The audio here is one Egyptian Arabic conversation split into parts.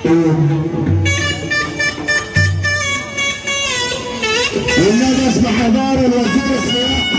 والنبي اسمع حضار الوزير السياحه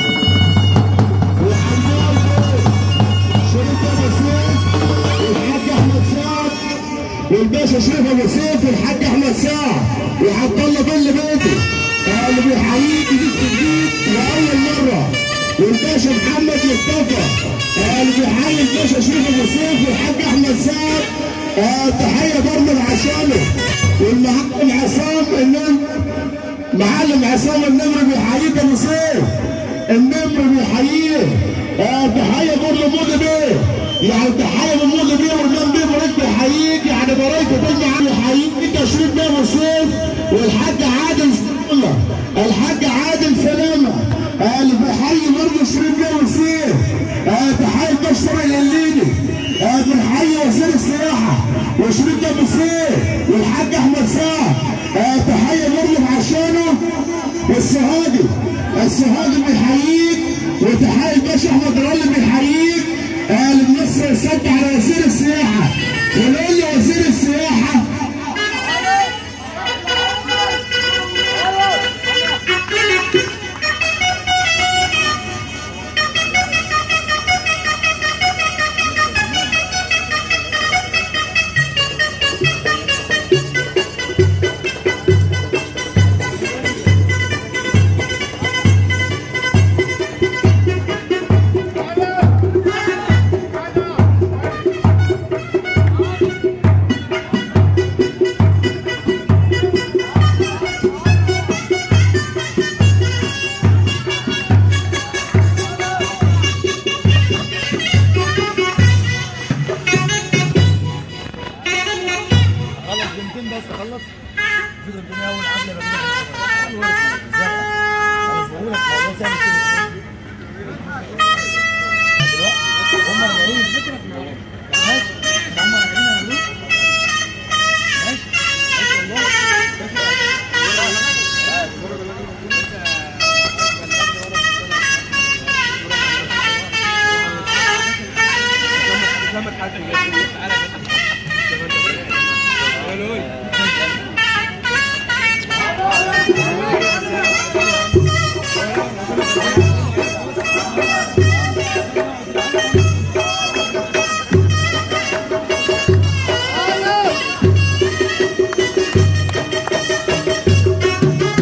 وحمام شريف ابو سيف والحاج احمد سعد والباشا شريف ابو سيف والحاج احمد سعد وعبد الله بن بيتي اللي بيحييك جديد جديد لاول مره والباشا محمد مصطفى اللي بيحيي الباشا شريف ابو سيف والحاج احمد سعد آه، تحيه برضه عشانه والمعلم عصام النمر معلم عصام النمر بيحييك ابو سيف النمر بيحييه آه، تحيه برضه مودي بيه يعني تحيه من مودي بيه والنمر بيه بريك بيحييك يعني بريك تاني عم يحييك انت شريف بيه ابو سيف والحاج عادل سلامه الحاج عادل سلامه آه، اللي بيحيي برضه شريف بيه ابو سيف آه، تحيه بشر الليلي آه، بنحيي وزير السياحه وشريف بيه ابو سيف والحاج احمد سعد آه، تحيه برضه عشانه والسهادي السهادي بيحييك وتحيه الباشا احمد رالي بيحييك آه، اللي بنصر السد على وزير السياحه ونقول له وزير السياحه خلص بنتين بس خلص في بنتين اول عامله ما بقول لك الموضوع سهل كده دلوقتي هم راجعين ماشي